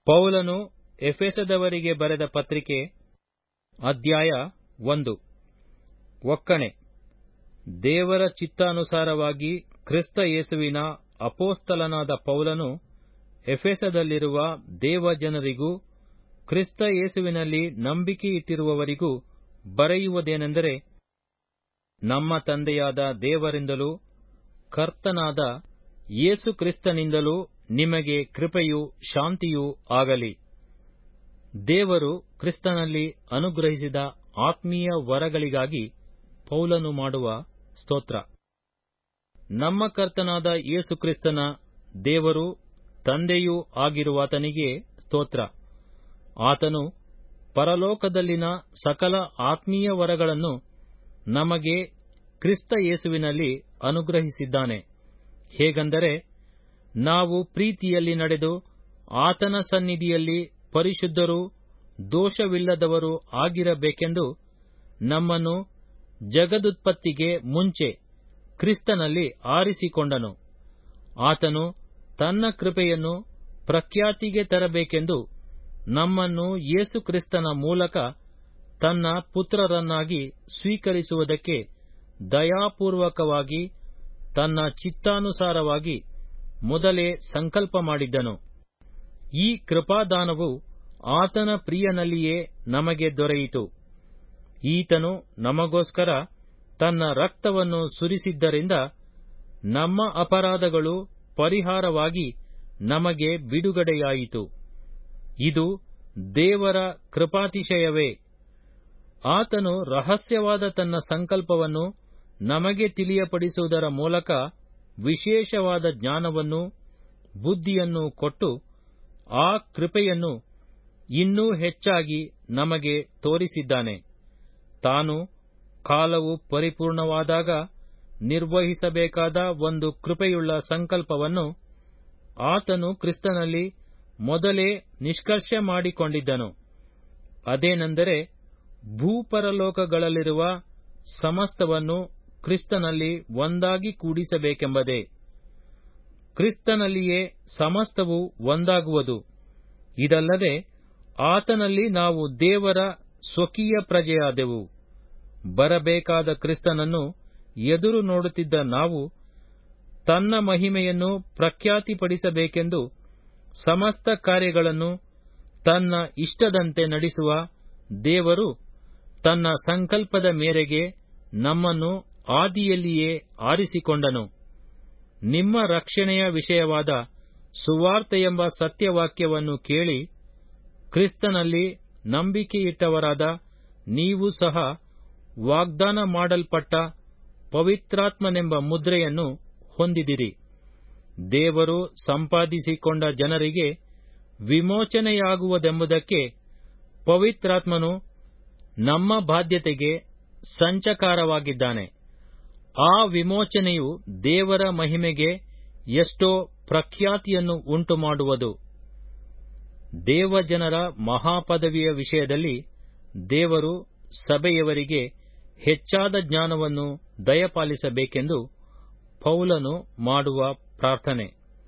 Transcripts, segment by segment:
ಪೌಲನು ಎಫೆಸದವರಿಗೆ ಬರೆದ ಪತ್ರಿಕೆ ಅಧ್ಯಾಯ ಒಂದು ಒಕ್ಕಣೆ ದೇವರ ಚಿತ್ತಾನುಸಾರವಾಗಿ ಕ್ರಿಸ್ತ ಯೇಸುವಿನ ಅಪೋಸ್ತಲನಾದ ಪೌಲನು ಎಫೆಸದಲ್ಲಿರುವ ದೇವಜನರಿಗೂ ಕ್ರಿಸ್ತ ಯೇಸುವಿನಲ್ಲಿ ನಂಬಿಕೆಯಿಟ್ಟಿರುವವರಿಗೂ ಬರೆಯುವುದೇನೆಂದರೆ ನಮ್ಮ ತಂದೆಯಾದ ದೇವರಿಂದಲೂ ಕರ್ತನಾದ ಯೇಸು ಕ್ರಿಸ್ತನಿಂದಲೂ ನಿಮಗೆ ಕೃಪೆಯೂ ಶಾಂತಿಯೂ ಆಗಲಿ ದೇವರು ಕ್ರಿಸ್ತನಲ್ಲಿ ಅನುಗ್ರಹಿಸಿದ ಆತ್ಮೀಯ ವರಗಳಿಗಾಗಿ ಪೌಲನು ಮಾಡುವ ಸ್ತೋತ್ರ ನಮ್ಮ ಕರ್ತನಾದ ಯೇಸು ಕ್ರಿಸ್ತನ ದೇವರೂ ತಂದೆಯೂ ಆಗಿರುವಾತನಿಗೆ ಸ್ತೋತ್ರ ಆತನು ಪರಲೋಕದಲ್ಲಿನ ಸಕಲ ಆತ್ಮೀಯ ವರಗಳನ್ನು ನಮಗೆ ಕ್ರಿಸ್ತ ಯೇಸುವಿನಲ್ಲಿ ಅನುಗ್ರಹಿಸಿದ್ದಾನೆ ಹೇಗೆಂದರೆ ನಾವು ಪ್ರೀತಿಯಲ್ಲಿ ನಡೆದು ಆತನ ಸನ್ನಿಧಿಯಲ್ಲಿ ಪರಿಶುದ್ಧರೂ ದೋಷವಿಲ್ಲದವರೂ ಆಗಿರಬೇಕೆಂದು ನಮ್ಮನ್ನು ಜಗದುತ್ಪತ್ತಿಗೆ ಮುಂಚೆ ಕ್ರಿಸ್ತನಲ್ಲಿ ಆರಿಸಿಕೊಂಡನು ಆತನು ತನ್ನ ಕೃಪೆಯನ್ನು ಪ್ರಖ್ಯಾತಿಗೆ ತರಬೇಕೆಂದು ನಮ್ಮನ್ನು ಯೇಸು ಕ್ರಿಸ್ತನ ಮೂಲಕ ತನ್ನ ಪುತ್ರರನ್ನಾಗಿ ಸ್ವೀಕರಿಸುವುದಕ್ಕೆ ದಯಾಪೂರ್ವಕವಾಗಿ ತನ್ನ ಚಿತ್ತಾನುಸಾರವಾಗಿ ಮೊದಲೇ ಸಂಕಲ್ಪ ಮಾಡಿದ್ದನು ಈ ಕೃಪಾದಾನವು ಆತನ ಪ್ರಿಯನಲ್ಲಿಯೇ ನಮಗೆ ದೊರೆಯಿತು ಈತನು ನಮಗೋಸ್ಕರ ತನ್ನ ರಕ್ತವನ್ನು ಸುರಿಸಿದ್ದರಿಂದ ನಮ್ಮ ಅಪರಾಧಗಳು ಪರಿಹಾರವಾಗಿ ನಮಗೆ ಬಿಡುಗಡೆಯಾಯಿತು ಇದು ದೇವರ ಕೃಪಾತಿಶಯವೇ ಆತನು ರಹಸ್ಯವಾದ ತನ್ನ ಸಂಕಲ್ಪವನ್ನು ನಮಗೆ ತಿಳಿಯಪಡಿಸುವುದರ ಮೂಲಕ ವಿಶೇಷವಾದ ಜ್ಞಾನವನ್ನು ಬುದ್ಧಿಯನ್ನು ಕೊಟ್ಟು ಆ ಕೃಪೆಯನ್ನು ಇನ್ನೂ ಹೆಚ್ಚಾಗಿ ನಮಗೆ ತೋರಿಸಿದ್ದಾನೆ ತಾನು ಕಾಲವು ಪರಿಪೂರ್ಣವಾದಾಗ ನಿರ್ವಹಿಸಬೇಕಾದ ಒಂದು ಕೃಪೆಯುಳ್ಳ ಸಂಕಲ್ಪವನ್ನು ಆತನು ಕ್ರಿಸ್ತನಲ್ಲಿ ಮೊದಲೇ ನಿಷ್ಕರ್ಷೆ ಮಾಡಿಕೊಂಡಿದ್ದನು ಅದೇನೆಂದರೆ ಭೂಪರಲೋಕಗಳಲ್ಲಿರುವ ಸಮಸ್ತವನ್ನು ಕ್ರಿಸ್ತನಲ್ಲಿ ಒಂದಾಗಿ ಕೂಡಿಸಬೇಕೆಂಬುದೇ ಕ್ರಿಸ್ತನಲ್ಲಿಯೇ ಸಮಸ್ತವು ಒಂದಾಗುವುದು ಇದಲ್ಲದೆ ಆತನಲ್ಲಿ ನಾವು ದೇವರ ಸ್ವಕೀಯ ಪ್ರಜೆಯಾದೆವು ಬರಬೇಕಾದ ಕ್ರಿಸ್ತನನ್ನು ಎದುರು ನೋಡುತ್ತಿದ್ದ ನಾವು ತನ್ನ ಮಹಿಮೆಯನ್ನು ಪ್ರಖ್ಯಾತಿಪಡಿಸಬೇಕೆಂದು ಸಮಸ್ತ ಕಾರ್ಯಗಳನ್ನು ತನ್ನ ಇಷ್ಟದಂತೆ ನಡೆಸುವ ದೇವರು ತನ್ನ ಸಂಕಲ್ಪದ ಮೇರೆಗೆ ನಮ್ಮನ್ನು ಆದಿಯಲ್ಲಿಯೇ ಆರಿಸಿಕೊಂಡನು ನಿಮ್ಮ ರಕ್ಷಣೆಯ ವಿಷಯವಾದ ಸುವಾರ್ತೆಯೆಂಬ ಸತ್ಯವಾಕ್ಯವನ್ನು ಕೇಳಿ ಕ್ರಿಸ್ತನಲ್ಲಿ ನಂಬಿಕೆಯಿಟ್ಟವರಾದ ನೀವು ಸಹ ವಾಗ್ದಾನ ಮಾಡಲ್ಪಟ್ಟ ಪವಿತ್ರಾತ್ಮನೆಂಬ ಮುದ್ರೆಯನ್ನು ಹೊಂದಿದಿರಿ ದೇವರು ಸಂಪಾದಿಸಿಕೊಂಡ ಜನರಿಗೆ ವಿಮೋಚನೆಯಾಗುವುದೆಂಬುದಕ್ಕೆ ಪವಿತ್ರಾತ್ಮನು ನಮ್ಮ ಬಾಧ್ಯತೆಗೆ ಸಂಚಕಾರವಾಗಿದ್ದಾನೆ ಆ ವಿಮೋಚನೆಯು ದೇವರ ಮಹಿಮೆಗೆ ಎಷ್ಟೋ ಪ್ರಖ್ಯಾತಿಯನ್ನು ಉಂಟುಮಾಡುವುದು ದೇವಜನರ ಮಹಾಪದವಿಯ ವಿಷಯದಲ್ಲಿ ದೇವರು ಸಭೆಯವರಿಗೆ ಹೆಚ್ಚಾದ ಜ್ಞಾನವನ್ನು ದಯಪಾಲಿಸಬೇಕೆಂದು ಪೌಲನು ಮಾಡುವ ಪ್ರಾರ್ಥನೆ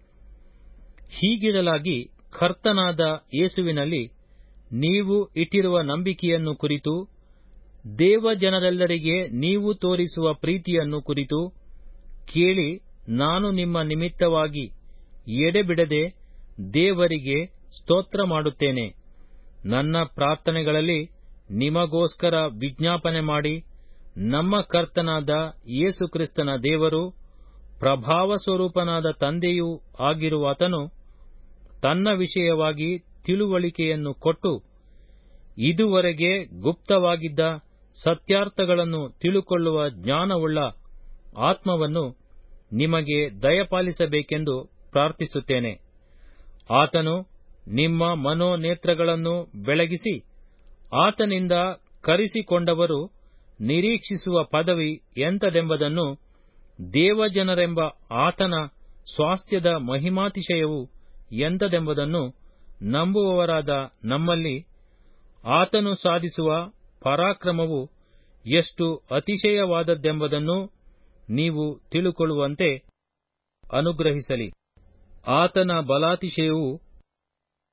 ಹೀಗಿರಲಾಗಿ ಕರ್ತನಾದ ಯೇಸುವಿನಲ್ಲಿ ನೀವು ಇಟ್ಟಿರುವ ನಂಬಿಕೆಯನ್ನು ಕುರಿತು ದೇವಜನರೆಲ್ಲರಿಗೆ ನೀವು ತೋರಿಸುವ ಪ್ರೀತಿಯನ್ನು ಕುರಿತು ಕೇಳಿ ನಾನು ನಿಮ್ಮ ನಿಮಿತ್ತವಾಗಿ ಎಡೆಬಿಡದೆ ದೇವರಿಗೆ ಸ್ತೋತ್ರ ಮಾಡುತ್ತೇನೆ ನನ್ನ ಪ್ರಾರ್ಥನೆಗಳಲ್ಲಿ ನಿಮಗೋಸ್ಕರ ವಿಜ್ಞಾಪನೆ ಮಾಡಿ ನಮ್ಮ ಕರ್ತನಾದ ಯೇಸು ಕ್ರಿಸ್ತನ ದೇವರು ಪ್ರಭಾವ ಸ್ವರೂಪನಾದ ತಂದೆಯೂ ಆಗಿರುವಾತನು ತನ್ನ ವಿಷಯವಾಗಿ ತಿಳುವಳಿಕೆಯನ್ನು ಕೊಟ್ಟು ಇದುವರೆಗೆ ಗುಪ್ತವಾಗಿದ್ದ ಸತ್ಯಾರ್ಥಗಳನ್ನು ತಿಳುಕೊಳ್ಳುವ ಜ್ಞಾನವುಳ್ಳ ಆತ್ಮವನ್ನು ನಿಮಗೆ ದಯಪಾಲಿಸಬೇಕೆಂದು ಪ್ರಾರ್ಥಿಸುತ್ತೇನೆ ಆತನು ನಿಮ್ಮ ಮನೋನೇತ್ರಗಳನ್ನು ಬೆಳಗಿಸಿ ಆತನಿಂದ ಕರೆಸಿಕೊಂಡವರು ನಿರೀಕ್ಷಿಸುವ ಪದವಿ ಎಂತದೆಂಬುದನ್ನು ದೇವಜನರೆಂಬ ಆತನ ಸ್ವಾಸ್ಥ್ಯದ ಮಹಿಮಾತಿಶಯವು ಎಂತದೆಂಬುದನ್ನು ನಂಬುವವರಾದ ನಮ್ಮಲ್ಲಿ ಆತನು ಸಾಧಿಸುವ ಪರಾಕ್ರಮವು ಎಷ್ಟು ಅತಿಶಯವಾದದ್ದೆಂಬುದನ್ನು ನೀವು ತಿಳುಕೊಳ್ಳುವಂತೆ ಅನುಗ್ರಹಿಸಲಿ ಆತನ ಬಲಾತಿಶಯವು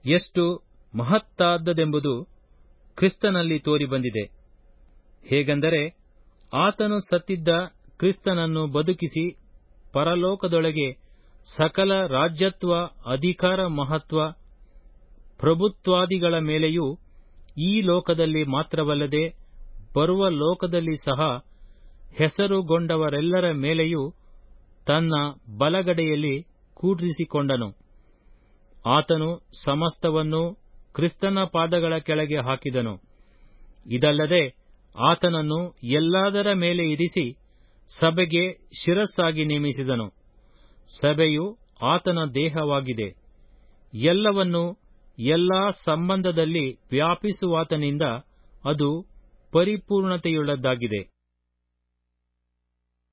ಎಷ್ಟು ಮಹತ್ತಾದದೆಂಬುದು ಕ್ರಿಸ್ತನಲ್ಲಿ ತೋರಿಬಂದಿದೆ ಹೇಗೆಂದರೆ ಆತನು ಸತ್ತಿದ್ದ ಕ್ರಿಸ್ತನನ್ನು ಬದುಕಿಸಿ ಪರಲೋಕದೊಳಗೆ ಸಕಲ ರಾಜ್ಯತ್ವ ಅಧಿಕಾರ ಮಹತ್ವ ಪ್ರಭುತ್ವಾದಿಗಳ ಮೇಲೆಯೂ ಈ ಲೋಕದಲ್ಲಿ ಮಾತ್ರವಲ್ಲದೆ ಬರುವ ಲೋಕದಲ್ಲಿ ಸಹ ಹೆಸರುಗೊಂಡವರೆಲ್ಲರ ಮೇಲೆಯೂ ತನ್ನ ಬಲಗಡೆಯಲ್ಲಿ ಕೂಡಿರಿಸಿಕೊಂಡನು ಆತನು ಸಮಸ್ತವನ್ನು ಕ್ರಿಸ್ತನ ಪಾದಗಳ ಕೆಳಗೆ ಹಾಕಿದನು ಇದಲ್ಲದೆ ಆತನನ್ನು ಎಲ್ಲದರ ಮೇಲೆ ಇರಿಸಿ ಸಭೆಗೆ ಶಿರಸ್ಸಾಗಿ ನೇಮಿಸಿದನು ಸಭೆಯು ಆತನ ದೇಹವಾಗಿದೆ ಎಲ್ಲವನ್ನೂ ಎಲ್ಲಾ ಸಂಬಂಧದಲ್ಲಿ ವ್ಯಾಪಿಸುವಾತನಿಂದ ಅದು ಪರಿಪೂರ್ಣತೆಯುಳ್ಳದ್ದಾಗಿದೆ